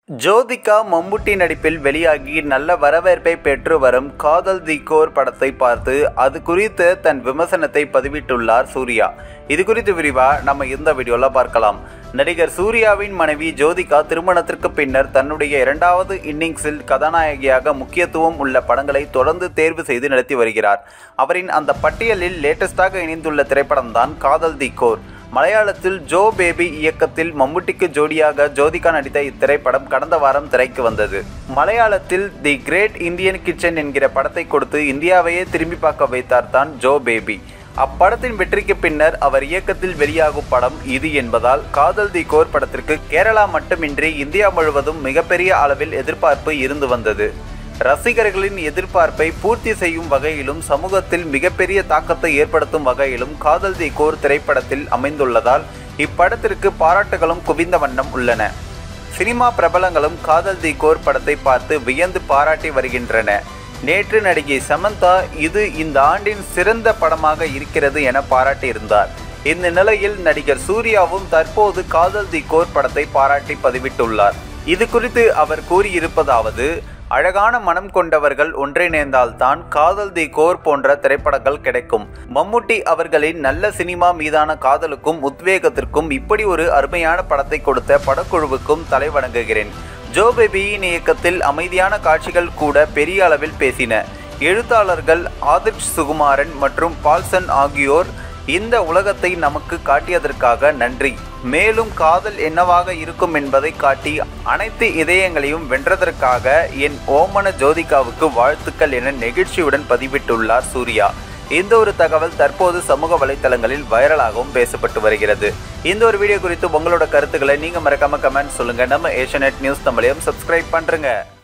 ஜோதிகா மம்முட்டி நடிப்பில் வெளியாகி நல்ல வரவேற்பை பெற்று வரும் காதல் தி கோர் படத்தை பார்த்து அது குறித்து தன் விமர்சனத்தை பதிவிட்டுள்ளார் சூர்யா இது குறித்து விரிவா நம்ம இந்த வீடியோல பார்க்கலாம் நடிகர் சூர்யாவின் மனைவி ஜோதிகா திருமணத்திற்கு பின்னர் தன்னுடைய இரண்டாவது இன்னிங்ஸில் கதாநாயகியாக முக்கியத்துவம் உள்ள படங்களை தொடர்ந்து தேர்வு செய்து நடத்தி வருகிறார் அவரின் அந்த பட்டியலில் லேட்டஸ்டாக இணைந்துள்ள திரைப்படம்தான் காதல் தி கோர் மலையாளத்தில் ஜோ பேபி இயக்கத்தில் மம்முட்டிக்கு ஜோடியாக ஜோதிகா நடித்த இத்திரைப்படம் கடந்த வாரம் திரைக்கு வந்தது மலையாளத்தில் தி கிரேட் இந்தியன் கிச்சன் என்கிற படத்தை கொடுத்து இந்தியாவையே திரும்பி பார்க்க வைத்தார் தான் ஜோ பேபி அப்படத்தின் வெற்றிக்கு பின்னர் அவர் இயக்கத்தில் வெளியாகும் படம் இது என்பதால் காதல் தி கோர் படத்திற்கு கேரளா மட்டுமின்றி இந்தியா முழுவதும் மிகப்பெரிய அளவில் எதிர்பார்ப்பு இருந்து வந்தது ரசிகர்களின் எதிர்பார்ப்பை பூர்த்தி செய்யும் வகையிலும் சமூகத்தில் மிகப்பெரிய தாக்கத்தை ஏற்படுத்தும் வகையிலும் காதல் தி கோர் திரைப்படத்தில் அமைந்துள்ளதால் இப்படத்திற்கு பாராட்டுகளும் குவிந்த வண்ணம் உள்ளன சினிமா பிரபலங்களும் காதல் தி கோர் படத்தை பார்த்து வியந்து பாராட்டி வருகின்றன நேற்று நடிகை சமந்தா இது இந்த ஆண்டின் சிறந்த படமாக இருக்கிறது என பாராட்டியிருந்தார் இந்த நிலையில் நடிகர் சூர்யாவும் தற்போது காதல் தி கோர் படத்தை பாராட்டி பதிவிட்டுள்ளார் இது குறித்து அவர் கூறியிருப்பதாவது அழகான மனம் கொண்டவர்கள் ஒன்றிணைந்தால்தான் காதல் தி கோர் போன்ற திரைப்படங்கள் கிடைக்கும் மம்முட்டி அவர்களின் நல்ல சினிமா மீதான காதலுக்கும் உத்வேகத்திற்கும் இப்படி ஒரு அருமையான படத்தை கொடுத்த படக்குழுவுக்கும் தலைவணங்குகிறேன் ஜோ பேபியின் இயக்கத்தில் அமைதியான காட்சிகள் கூட பெரிய அளவில் பேசின எழுத்தாளர்கள் ஆதிர்ஷ் சுகுமாரன் மற்றும் பால்சன் ஆகியோர் இந்த உலகத்தை நமக்கு காட்டியதற்காக நன்றி மேலும் காதல் என்னவாக இருக்கும் என்பதை காட்டி அனைத்து இதயங்களையும் வென்றதற்காக என் ஓமன ஜோதிகாவுக்கு வாழ்த்துக்கள் என நெகிழ்ச்சியுடன் பதிவிட்டுள்ளார் சூர்யா இந்த ஒரு தகவல் தற்போது சமூக வலைத்தளங்களில் வைரலாகவும் பேசப்பட்டு வருகிறது இந்த ஒரு வீடியோ குறித்து உங்களோட கருத்துக்களை நீங்க மறக்காம கமெண்ட் சொல்லுங்க நம்ம ஏஷியநெட் நியூஸ் தமிழையும் சப்ஸ்கிரைப் பண்றேங்க